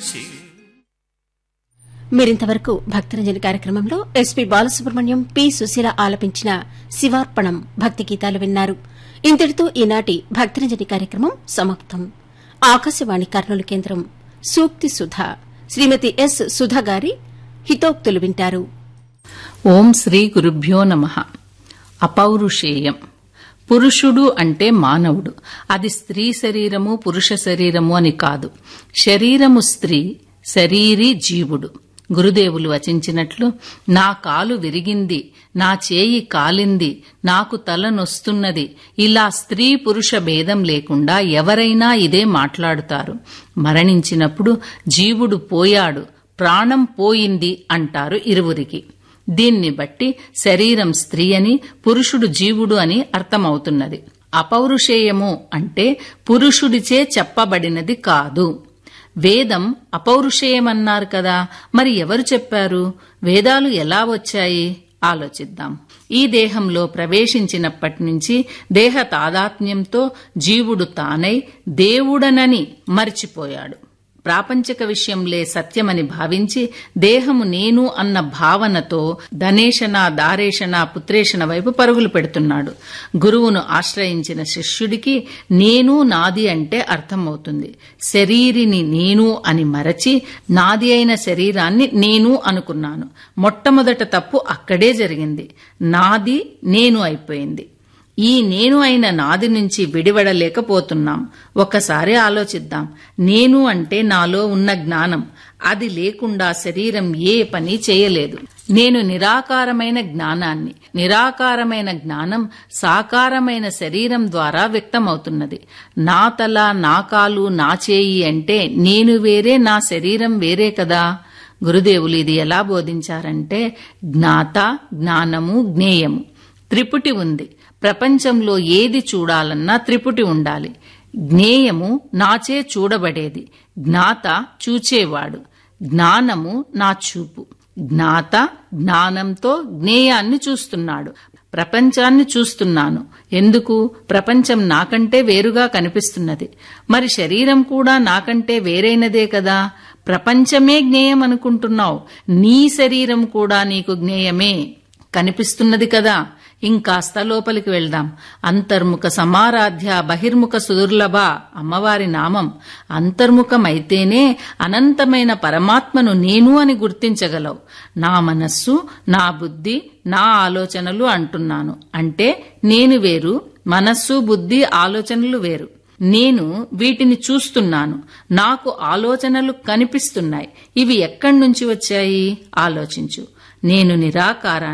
మీరింతవరకు భక్తరంజని కార్యక్రమంలో SP Balasubrahmanyam P Susheela ఆలపించిన శివార్పణం భక్తి గీతాలు విన్నారు ఇంతటితో ఈనాటి భక్తరంజని కార్యక్రమం సమాప్తం ఆకాశవాణి కర్నూలు కేంద్రం సూక్తి సుధ శ్రీమతి ఎస్ సుధ గారి హితోక్తులు వింటారు ఓం శ్రీ గురుభ్యో నమ అపౌరుషేయం పురుషుడు అంటే మానవుడు అది స్త్రీ శరీరము పురుష శరీరము అని కాదు శరీరము స్త్రీ శరీరి జీవుడు గురుదేవులు వచించినట్లు నా కాలు విరిగింది నా చేయి కాలింది నాకు తల నొస్తున్నది ఇలా స్త్రీ పురుష భేదం లేకుండా ఎవరైనా ఇదే మాట్లాడుతారు మరణించినప్పుడు జీవుడు పోయాడు ప్రాణం పోయింది అంటారు ఇరువురికి దీన్ని బట్టి శరీరం స్త్రీ అని పురుషుడు జీవుడు అని అర్థమవుతున్నది అపౌరుషేయము అంటే పురుషుడిచే చెప్పబడినది కాదు వేదం అపౌరుషేయమన్నారు కదా మరి ఎవరు చెప్పారు వేదాలు ఎలా వచ్చాయి ఆలోచిద్దాం ఈ దేహంలో ప్రవేశించినప్పటి నుంచి దేహ తాదాత్మ్యంతో జీవుడు తానై దేవుడనని మరిచిపోయాడు ప్రాపంచిక విషయంలే సత్యమని భావించి దేహము నేను అన్న భావనతో ధనేషణ దారేషణ పుత్రేషణ వైపు పరుగులు పెడుతున్నాడు గురువును ఆశ్రయించిన శిష్యుడికి నేను నాది అంటే అర్థమవుతుంది శరీరిని నేను అని మరచి నాది అయిన శరీరాన్ని నేను అనుకున్నాను మొట్టమొదట తప్పు అక్కడే జరిగింది నాది నేను అయిపోయింది ఈ నేను అయిన నాది నుంచి విడివడలేకపోతున్నాం ఒక్కసారి ఆలోచిద్దాం నేను అంటే నాలో ఉన్న జ్ఞానం అది లేకుండా శరీరం ఏ పని చేయలేదు నేను నిరాకారమైన జ్ఞానాన్ని నిరాకారమైన జ్ఞానం సాకారమైన శరీరం ద్వారా వ్యక్తమవుతున్నది నా తల నా కాలు నా చేయి అంటే నేను వేరే నా శరీరం వేరే కదా గురుదేవులు ఇది ఎలా బోధించారంటే జ్ఞాత జ్ఞానము జ్ఞేయము త్రిపుటి ఉంది ప్రపంచంలో ఏది చూడాలన్నా త్రిపుటి ఉండాలి జ్ఞేయము నాచే చూడబడేది జ్ఞాత చూచేవాడు జ్ఞానము నా చూపు జ్ఞాత జ్ఞానంతో జ్ఞేయాన్ని చూస్తున్నాడు ప్రపంచాన్ని చూస్తున్నాను ఎందుకు ప్రపంచం నాకంటే వేరుగా కనిపిస్తున్నది మరి శరీరం కూడా నాకంటే వేరైనదే కదా ప్రపంచమే జ్ఞేయం అనుకుంటున్నావు నీ శరీరం కూడా నీకు జ్ఞేయమే కనిపిస్తున్నది కదా ఇంకాస్త లోపలికి వెళ్దాం అంతర్ముఖ సమారాధ్య బహిర్ముఖ సుదుర్లభ అమ్మవారి నామం అంతర్ముఖమైతేనే అనంతమైన పరమాత్మను నేను అని గుర్తించగలవు నా మనస్సు నా బుద్ధి నా ఆలోచనలు అంటున్నాను అంటే నేను వేరు మనస్సు బుద్ధి ఆలోచనలు వేరు నేను వీటిని చూస్తున్నాను నాకు ఆలోచనలు కనిపిస్తున్నాయి ఇవి ఎక్కడి నుంచి వచ్చాయి ఆలోచించు నేను నిరాకారాన్ని